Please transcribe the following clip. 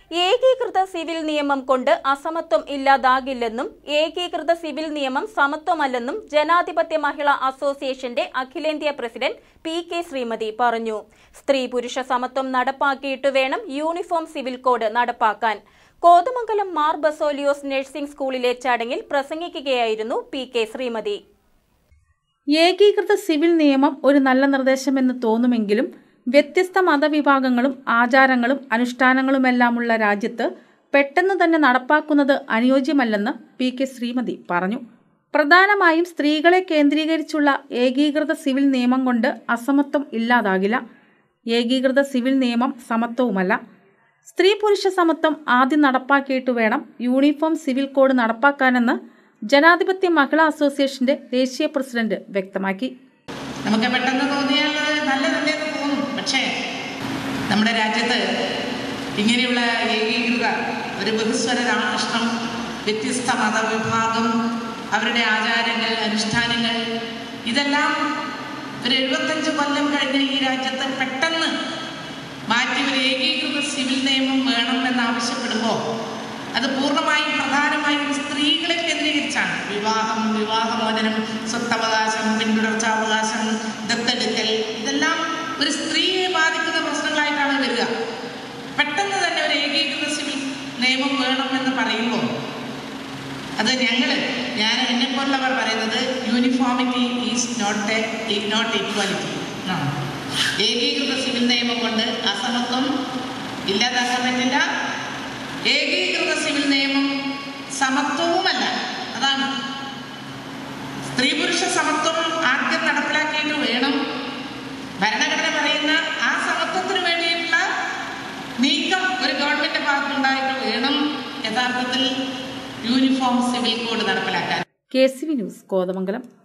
ഏകീകൃത സിവിൽ നിയമം കൊണ്ട് അസമത്വം ഇല്ലാതാകില്ലെന്നും ഏകീകൃത സിവിൽ നിയമം സമത്വമല്ലെന്നും ജനാധിപത്യ മഹിളാ അസോസിയേഷന്റെ അഖിലേന്ത്യാ പ്രസിഡന്റ് പി കെ ശ്രീമതി പറഞ്ഞു സ്ത്രീ പുരുഷ സമത്വം നടപ്പാക്കിയിട്ട് വേണം യൂണിഫോം സിവിൽ കോഡ് നടപ്പാക്കാൻ കോതമംഗലം മാർ ബസോലിയോസ് നഴ്സിംഗ് സ്കൂളിലെ ചടങ്ങിൽ പ്രസംഗിക്കുകയായിരുന്നു പി കെ ശ്രീമതി ഏകീകൃത സിവിൽ നിയമം ഒരു നല്ല നിർദ്ദേശമെന്ന് തോന്നുമെങ്കിലും വ്യത്യസ്ത മതവിഭാഗങ്ങളും ആചാരങ്ങളും അനുഷ്ഠാനങ്ങളുമെല്ലാമുള്ള രാജ്യത്ത് പെട്ടെന്ന് തന്നെ നടപ്പാക്കുന്നത് അനുയോജ്യമല്ലെന്ന് പി കെ ശ്രീമതി പറഞ്ഞു പ്രധാനമായും സ്ത്രീകളെ കേന്ദ്രീകരിച്ചുള്ള ഏകീകൃത സിവിൽ നിയമം കൊണ്ട് അസമത്വം ഇല്ലാതാകില്ല ഏകീകൃത സിവിൽ നിയമം സമത്വവുമല്ല സ്ത്രീ പുരുഷ സമത്വം ആദ്യം നടപ്പാക്കിയിട്ട് വേണം യൂണിഫോം സിവിൽ കോഡ് നടപ്പാക്കാനെന്ന് ജനാധിപത്യ മഹിളാ അസോസിയേഷന്റെ ദേശീയ പ്രസിഡന്റ് വ്യക്തമാക്കി നമുക്ക് പെട്ടെന്ന് തോന്നിയാൽ അത് നല്ലതല്ലേന്ന് തോന്നും പക്ഷേ നമ്മുടെ രാജ്യത്ത് ഇങ്ങനെയുള്ള ഏകീകൃത ഒരു ബഹുസ്വര രാഷ്ട്രം വ്യത്യസ്ത മതവിഭാഗം അവരുടെ ആചാരങ്ങൾ അനുഷ്ഠാനങ്ങൾ ഇതെല്ലാം ഒരു എഴുപത്തഞ്ച് കൊല്ലം കഴിഞ്ഞ ഈ രാജ്യത്ത് പെട്ടെന്ന് മാറ്റി ഒരു ഏകീകൃത സിവിൽ നിയമം വേണം എന്നാവശ്യപ്പെടുമ്പോൾ അത് പൂർണ്ണമായും പ്രധാനമായും സ്ത്രീകളെ കേന്ദ്രീകരിച്ചാണ് വിവാഹം വിവാഹമോചനം സ്വത്തവകാശം പിന്തുടർച്ചാവകാശം ദത്തെടുക്കൽ ഇതെല്ലാം ഒരു സ്ത്രീയെ ബാധിക്കുന്ന പ്രശ്നങ്ങളായിട്ടാണ് വരിക പെട്ടെന്ന് തന്നെ ഒരു ഏകീകൃത സിവിൽ നിയമം വേണമെന്ന് പറയുമ്പോൾ അത് ഞങ്ങൾ ഞാൻ എന്നെപ്പോലുള്ളവർ പറയുന്നത് uniformity is not a not equality എന്നാണ് ഏകീകൃത സിവിൽ നിയമം കൊണ്ട് അസമത്വം ഇല്ലാതാക്കാൻ പറ്റില്ല ഏകീകൃത സിവിൽ നിയമം സമത്വവുമല്ല അതാണ് സ്ത്രീ പുരുഷ സമത്വം ആദ്യം നടപ്പിലാക്കിയിട്ട് വേണം ഭരണഘടന പറയുന്ന ആ സമത്വത്തിന് വേണ്ടിയിട്ടുള്ള നീക്കം ഒരു ഗവൺമെന്റ് ഭാഗത്തുണ്ടായിട്ട് വേണം യഥാർത്ഥത്തിൽ യൂണിഫോം സിവിൽ കോഡ് നടപ്പിലാക്കാൻ K C V news Kothamangalam